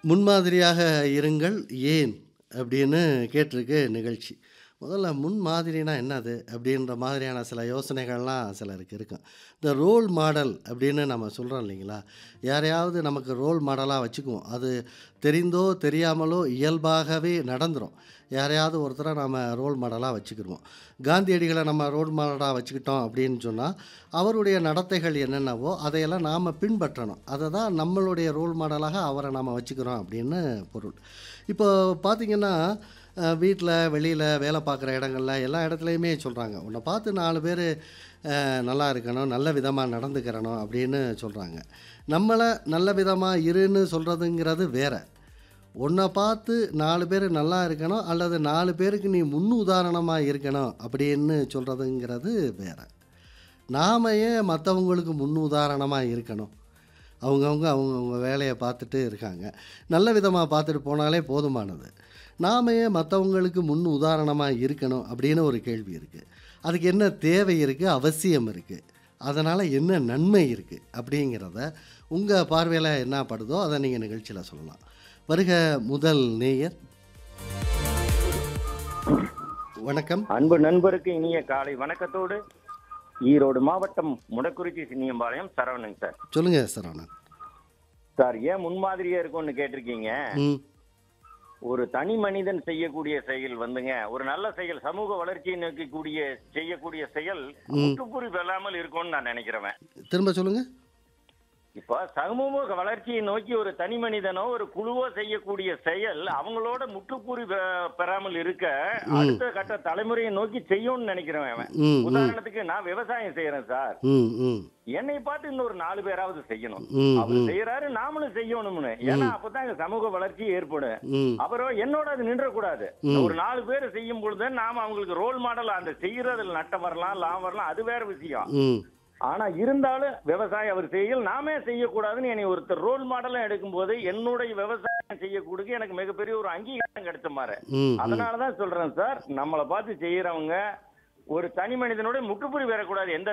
முன்மாதிரியாக இருங்கள் ஏன் அப்படின்னு கேட்டிருக்கு நிகழ்ச்சி முதல்ல முன்மாதிரினா என்னது அப்படின்ற மாதிரியான சில யோசனைகள்லாம் சிலருக்கு இருக்கும் இந்த ரோல் மாடல் அப்படின்னு நம்ம சொல்கிறோம் இல்லைங்களா யாரையாவது நமக்கு ரோல் மாடலாக வச்சுக்குவோம் அது தெரிந்தோ தெரியாமலோ இயல்பாகவே நடந்துரும் யாரையாவது ஒருத்தரை நம்ம ரோல் மாடலாக வச்சுக்கிடுவோம் காந்தியடிகளை நம்ம ரோல் மாடலாக வச்சுக்கிட்டோம் அப்படின்னு சொன்னால் அவருடைய நடத்தைகள் என்னென்னவோ அதையெல்லாம் நாம் பின்பற்றணும் அதை தான் நம்மளுடைய ரோல் மாடலாக அவரை நாம் வச்சுக்கிறோம் அப்படின்னு பொருள் இப்போ பார்த்திங்கன்னா வீட்டில் வெளியில் வேலை பார்க்குற இடங்கள்ல எல்லா இடத்துலையுமே சொல்கிறாங்க உன்னை பார்த்து நாலு பேர் நல்லா இருக்கணும் நல்ல விதமாக நடந்துக்கிறணும் அப்படின்னு சொல்கிறாங்க நம்மளை நல்ல விதமாக இருன்னு சொல்கிறதுங்கிறது வேற உன்னை பார்த்து நாலு பேர் நல்லா இருக்கணும் அல்லது நாலு பேருக்கு நீ முன் உதாரணமாக இருக்கணும் அப்படின்னு சொல்கிறதுங்கிறது வேற நாம் ஏன் மற்றவங்களுக்கு முன் உதாரணமாக இருக்கணும் அவங்கவுங்க அவங்கவுங்க வேலையை பார்த்துட்டு இருக்காங்க நல்ல விதமாக பார்த்துட்டு போனாலே போதுமானது நாம் ஏன் மற்றவங்களுக்கு முன் உதாரணமாக இருக்கணும் அப்படின்னு ஒரு கேள்வி இருக்குது அதுக்கு என்ன தேவை இருக்குது அவசியம் இருக்குது அதனால் என்ன நன்மை இருக்குது அப்படிங்கிறத உங்கள் பார்வையில் என்ன படுதோ அதை நீங்கள் நிகழ்ச்சியில் சொல்லலாம் வருக முதல் நேயர் வணக்கம் அன்பு நண்பருக்கு இனிய காலை வணக்கத்தோடு ஈரோடு மாவட்டம் முடக்குறிச்சி சின்னியம்பாளையம் சரவணன் சார் சொல்லுங்கள் சரவணன் சார் ஏன் முன்மாதிரியா இருக்கும்னு கேட்டிருக்கீங்க ம் ஒரு தனி மனிதன் செய்யக்கூடிய செயல் வந்துங்க ஒரு நல்ல செயல் சமூக வளர்ச்சியை நோக்கக்கூடிய செய்யக்கூடிய செயல் முற்றுப்புரி பெறாமல் இருக்கும்னு நான் நினைக்கிறேன் திரும்ப சொல்லுங்கள் இப்ப சமூக வளர்ச்சியை நோக்கி ஒரு தனி மனிதனோ ஒரு குழுவோ செய்யக்கூடிய செயல் அவங்களோட முற்றுப்புரி பெ- பெறாமல் இருக்க அடுத்த கட்ட தலைமுறையை நோக்கி செய்யும்னு நினைக்கிறேன் அவன் ம் ம் உதாரணத்துக்கு நான் விவசாயம் செய்யறேன் சார் ம் ம் என்னை பார்த்து இன்னொரு நாலு பேராவது செய்யணும் ம் அவர் ம் செய்யறாரு நாமளும் செய்யணும்னு ஏன்னா அப்பதான் எங்க சமூக வளர்ச்சி ஏற்படும் ம் அவரோ என்னோட அது நின்றக்கூடாது ம். ஒரு நாலு பேர் செய்யும் பொழுது நாம அவங்களுக்கு ரோல் மாடல் அந்த செய்யறதுல நட்டம் வரலாம் லாபம் வரலாம் அது வேற விஷயம் ம் ஆனா இருந்தாலும் விவசாயம் அவர் செய்யல் நாமே செய்யக்கூடாதுன்னு என்னை ஒருத்தர் ரோல் மாடலா எடுக்கும்போது என்னுடைய விவசாயம் செய்யக்கூடிய எனக்கு மிகப்பெரிய ஒரு அங்கீகாரம் கிடைச்ச மாதிரி ம் ம் அதனாலதான் சொல்றேன் சார் நம்மளை பார்த்து செய்யறவங்க ஒரு தனி மனிதனோட முற்றுப்புரி வரக்கூடாது எந்த